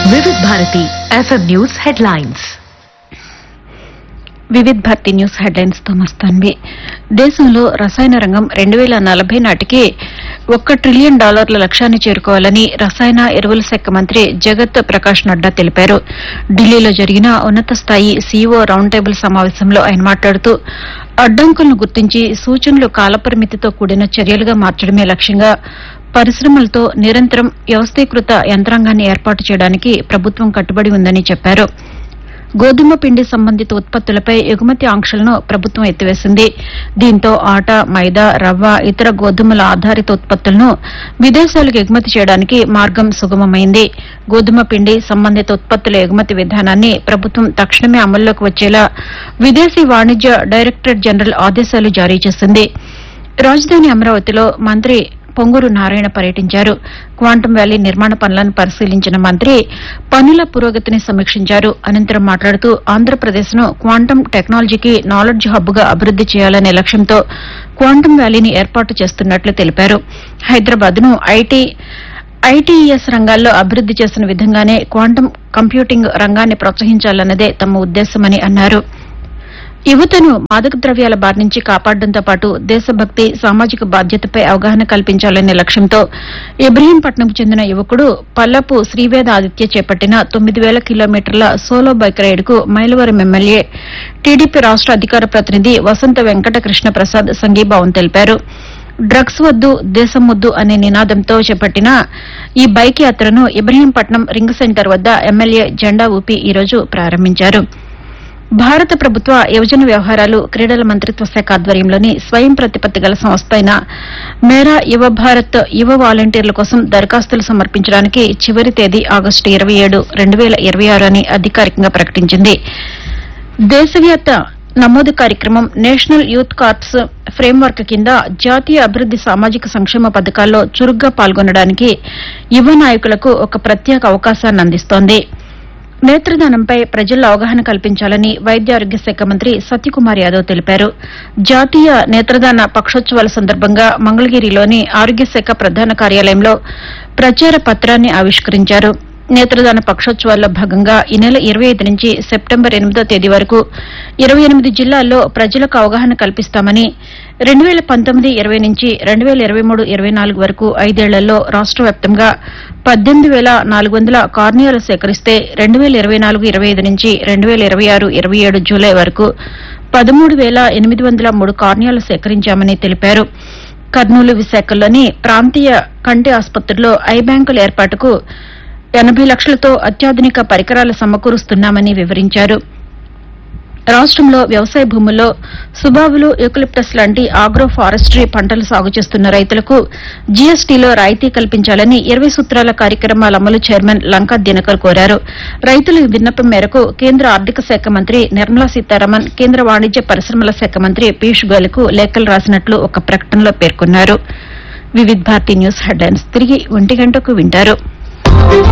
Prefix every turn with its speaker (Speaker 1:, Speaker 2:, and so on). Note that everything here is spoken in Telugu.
Speaker 1: వివిధ Bharati FM news headlines
Speaker 2: Vividh Bharati news headlines తో మస్తాన్వి దేశంలో రసాయన రంగం రెండు వేల నలభై నాటికి ఒక్క ట్రిలియన్ డాలర్ల లక్ష్యాన్ని చేరుకోవాలని రసాయన ఎరువుల శాఖ మంత్రి జగత్ ప్రకాష్ నడ్డా తెలిపారు ఢిల్లీలో జరిగిన ఉన్నత స్థాయి సీఈఓ రౌండ్ టేబుల్ సమావేశంలో ఆయన మాట్లాడుతూ అడ్డంకులను గుర్తించి సూచనలు కాలపరిమితితో కూడిన చర్యలుగా మార్చడమే లక్ష్యంగా పరిశ్రమలతో నిరంతరం వ్యవస్థీకృత యంత్రాంగాన్ని ఏర్పాటు చేయడానికి ప్రభుత్వం కట్టుబడి ఉందని చెప్పారు గోధుమ పిండి సంబంధిత ఉత్పత్తులపై ఎగుమతి ఆంక్షలను ప్రభుత్వం ఎత్తివేసింది దీంతో ఆట మైదా రవ్వ ఇతర గోధుమల ఆధారిత ఉత్పత్తులను విదేశాలకు ఎగుమతి చేయడానికి మార్గం సుగమమైంది గోధుమ పిండి సంబంధిత ఉత్పత్తుల ఎగుమతి విధానాన్ని ప్రభుత్వం తక్షణమే అమల్లోకి వచ్చేలా విదేశీ వాణిజ్య డైరెక్టరేట్ జనరల్ ఆదేశాలు జారీ చేసింది రాజధాని అమరావతిలో మంత్రి పొంగూరు నారాయణ పర్యటించారు క్వాంటం వ్యాలీ నిర్మాణ పనులను పరిశీలించిన మంత్రి పనుల పురోగతిని సమీక్షించారు అనంతరం మాట్లాడుతూ ఆంధ్రప్రదేశ్ ను క్వాంటం టెక్నాలజీకి నాలెడ్జ్ హబ్ గా అభివృద్ది చేయాలనే లక్ష్యంతో క్వాంటం వ్యాలీని ఏర్పాటు చేస్తున్నట్లు తెలిపారు హైదరాబాద్ ను ఐటీ ఐటీఈఎస్ రంగాల్లో అభివృద్ది చేసిన విధంగానే క్వాంటం కంప్యూటింగ్ రంగాన్ని ప్రోత్సహించాలన్నదే తమ ఉద్దేశమని అన్నారు యువతను మాదక ద్రవ్యాల బారి నుంచి కాపాడడంతో పాటు దేశభక్తి సామాజిక బాధ్యతపై అవగాహన కల్పించాలనే లక్ష్యంతో ఇబ్రహీంపట్నంకు చెందిన యువకుడు పల్లపు శ్రీవేద ఆదిత్య చేపట్టిన తొమ్మిది వేల కిలోమీటర్ల సోలో బైక్ రైడ్ కు మైలవరం ఎమ్మెల్యే టీడీపీ రాష్ట అధికార ప్రతినిధి వసంత వెంకట కృష్ణ ప్రసాద్ సంఘీభావం తెలిపారు డ్రగ్స్ వద్దు దేశం వద్దు అనే నినాదంతో చేపట్టిన ఈ బైక్ యాత్రను ఇబ్రహీంపట్నం రింగ్ సెంటర్ వద్ద ఎమ్మెల్యే జెండా ఊపి ఈరోజు ప్రారంభించారు భారత ప్రభుత్వ యువజన వ్యవహారాలు క్రీడల మంత్రిత్వ శాఖ ఆధ్వర్యంలోని స్వయం ప్రతిపత్తి గల సంస్థ అయిన మేరా యువ భారత్ యువ వాలంటీర్ల కోసం దరఖాస్తులు సమర్పించడానికి చివరి తేదీ ఆగస్టు ఇరవై ఏడు రెండు వేల ఇరవై ఆరు అని అధికారికంగా ప్రకటించింది దేశవ్యాప్త నమోదు కార్యక్రమం నేషనల్ యూత్ కార్ప్స్ ఫ్రేమ్వర్క్ కింద జాతీయ అభివృద్ది సామాజిక సంక్షేమ పథకాల్లో చురుగ్గా పాల్గొనడానికి యువ నాయకులకు ఒక ప్రత్యేక అవకాశాన్ని అందిస్తోంది నేత్రదానంపై ప్రజల్లో అవగాహన కల్పించాలని వైద్య ఆరోగ్య శాఖ మంత్రి సత్యకుమార్ యాదవ్ తెలిపారు జాతీయ నేత్రదాన పక్షోత్సవాల సందర్భంగా మంగళగిరిలోని ఆరోగ్య శాఖ ప్రధాన కార్యాలయంలో ప్రచార పత్రాన్ని ఆవిష్కరించారు నేత్రదాన పక్షోత్సవాల్లో భాగంగా ఈ నెల ఇరవై ఐదు నుంచి సెప్టెంబర్ ఎనిమిదో తేదీ వరకు ఇరవై ఎనిమిది జిల్లాల్లో ప్రజలకు అవగాహన కల్పిస్తామని రెండు వేల పంతొమ్మిది ఇరవై నుంచి రెండు వేల ఇరవై మూడు ఇరవై నాలుగు వరకు ఐదేళ్లలో రాష్ట వ్యాప్తంగా పద్దెనిమిది వేల నాలుగు వందల కార్నియాలు సేకరిస్తే రెండు వేల ఇరవై నాలుగు ఇరవై ఐదు నుంచి రెండు వేల ఇరవై ఆరు ఇరవై ఏడు జూలై వరకు పదమూడు వేల ఎనిమిది వందల మూడు కార్నియాలు సేకరించామని తెలిపారు కర్నూలు విశాఖల్లోని ప్రాంతీయ కంటి ఆసుపత్రుల్లో ఐ బ్యాంకుల ఏర్పాటుకు ఎనబై లక్షలతో అత్యాధునిక పరికరాలు సమకూరుస్తున్నామని వివరించారు రాష్టంలో వ్యవసాయ భూముల్లో సుబాబులు యూకలిప్టస్ లాంటి ఆగ్రో ఫారెస్ట్రీ పంటలు సాగు చేస్తున్న రైతులకు జీఎస్టీలో రాయితీ కల్పించాలని ఇరవై సూత్రాల కార్యక్రమాల అమలు చైర్మన్ లంకా దినకర్ కోరారు రైతుల విన్నపం మేరకు కేంద్ర ఆర్థిక శాఖ మంత్రి నిర్మలా సీతారామన్ కేంద్ర వాణిజ్య పరిశ్రమల శాఖ మంత్రి పీయూష్ గోయల్కు లేఖలు రాసినట్లు ఒక ప్రకటనలో పేర్కొన్నారు వివిధ్ భారతి న్యూస్ హెడ్లైన్స్ తిరిగి ఒంటి గంటకు వింటారు